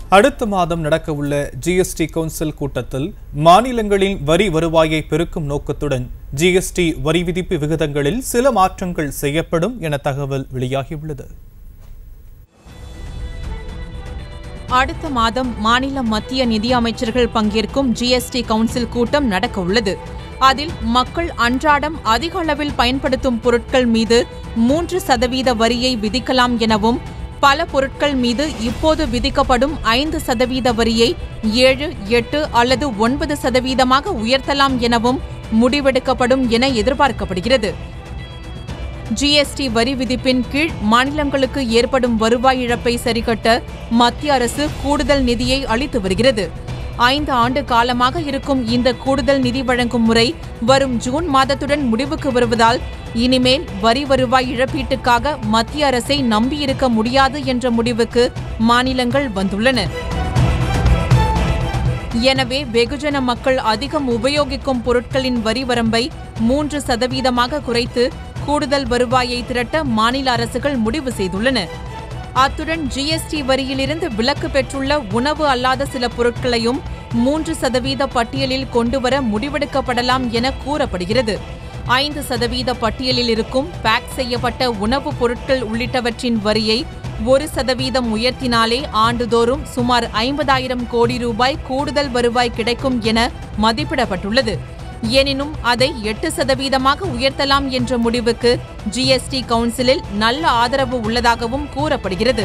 அடுத்த மாதம் நடக்கவுள்ள ஜிஎஸ்டி கவுன்சில் கூட்டத்தில் மாநிலங்களின் வரி வருவாயை பெருக்கும் நோக்கத்துடன் ஜிஎஸ்டி வரி விதிப்பு விகிதங்களில் சில மாற்றங்கள் செய்யப்படும் என தகவல் வெளியாகியுள்ளது அடுத்த மாதம் மாநில மத்திய நிதி அமைச்சர்கள் பங்கேற்கும் ஜிஎஸ்டி கவுன்சில் கூட்டம் நடக்க உள்ளது அதில் மக்கள் அன்றாடம் அதிக அளவில் பயன்படுத்தும் பொருட்கள் மீது மூன்று சதவீத வரியை விதிக்கலாம் எனவும் பல பொருட்கள் மீது இப்போது விதிக்கப்படும் ஐந்து சதவீத வரியை ஏழு எட்டு அல்லது ஒன்பது சதவீதமாக உயர்த்தலாம் எனவும் முடிவெடுக்கப்படும் என எதிர்பார்க்கப்படுகிறது ஜிஎஸ்டி வரி விதிப்பின் கீழ் மாநிலங்களுக்கு ஏற்படும் வருவாய் இழப்பை சரிகட்ட மத்திய அரசு கூடுதல் நிதியை அளித்து வருகிறது ஐந்து ஆண்டு காலமாக இருக்கும் இந்த கூடுதல் நிதி வழங்கும் முறை வரும் ஜூன் மாதத்துடன் முடிவுக்கு வருவதால் இனிமேல் வரி வருவாய் இழப்பீட்டுக்காக மத்திய அரசை நம்பியிருக்க முடியாது என்ற முடிவுக்கு மாநிலங்கள் வந்துள்ளன எனவே வெகுஜன மக்கள் அதிகம் உபயோகிக்கும் பொருட்களின் வரி வரம்பை மூன்று சதவீதமாக குறைத்து கூடுதல் வருவாயை திரட்ட மாநில அரசுகள் முடிவு செய்துள்ளன அத்துடன் ஜிஎஸ்டி வரியிலிருந்து விலக்கு பெற்றுள்ள உணவு அல்லாத சில பொருட்களையும் மூன்று சதவீத பட்டியலில் கொண்டுவர முடிவெடுக்கப்படலாம் என கூறப்படுகிறது ஐந்து சதவீத பட்டியலில் இருக்கும் பேக் செய்யப்பட்ட உணவுப் பொருட்கள் உள்ளிட்டவற்றின் வரியை ஒரு சதவீதம் உயர்த்தினாலே ஆண்டுதோறும் சுமார் ஐம்பதாயிரம் கோடி ரூபாய் கூடுதல் வருவாய் கிடைக்கும் என மதிப்பிடப்பட்டுள்ளது எனினும் அதை எட்டு சதவீதமாக உயர்த்தலாம் என்ற முடிவுக்கு ஜிஎஸ்டி கவுன்சிலில் நல்ல ஆதரவு உள்ளதாகவும் கூறப்படுகிறது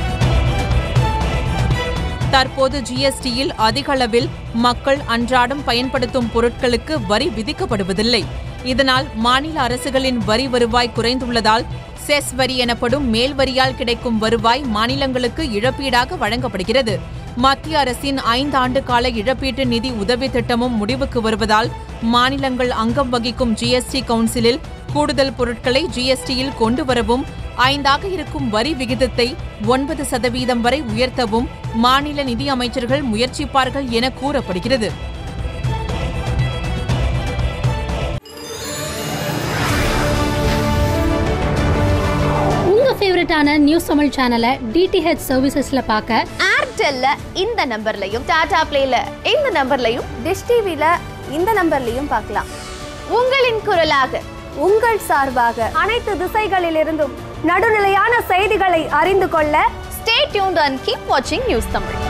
தற்போது ஜிஎஸ்டியில் அதிக அளவில் மக்கள் அன்றாடம் பயன்படுத்தும் பொருட்களுக்கு வரி விதிக்கப்படுவதில்லை இதனால் மாநில அரசுகளின் வரி வருவாய் குறைந்துள்ளதால் செஸ் வரி எனப்படும் மேல் வரியால் கிடைக்கும் வருவாய் மாநிலங்களுக்கு இழப்பீடாக வழங்கப்படுகிறது மத்திய அரசின் ஐந்தாண்டு கால இழப்பீட்டு நிதி உதவி திட்டமும் முடிவுக்கு வருவதால் மாநிலங்கள் அங்கம் வகிக்கும் ஜிஎஸ்டி கவுன்சிலில் கூடுதல் பொருட்களை ஜிஎஸ்டியில் கொண்டு வரவும் ஐந்தாக இருக்கும் வரி விகிதத்தை ஒன்பது சதவீதம் வரை உயர்த்தவும் மாநில நிதி அமைச்சர்கள் முயற்சிப்பார்கள் என கூறப்படுகிறது உங்க ஃபேவரட்டான நியூஸ் தமிழ் சேனலை டிடிஹெச் சர்வீசஸ்ல பார்க்க ஏர்டெல்ல இந்த நம்பர்லையும் டாடா பிளேல இந்த நம்பர்லையும் டிஷ் டிவில இந்த நம்பர்லையும் பார்க்கலாம் உங்களின் குரலாக உங்கள் சார்பாக அனைத்து திசைகளிலிருந்தும் நடுநிலையான செய்திகளை அறிந்து கொள்ள ஸ்டே டியூன்ட் அண்ட் கீப் வாட்சிங் நியூஸ் தமிழ்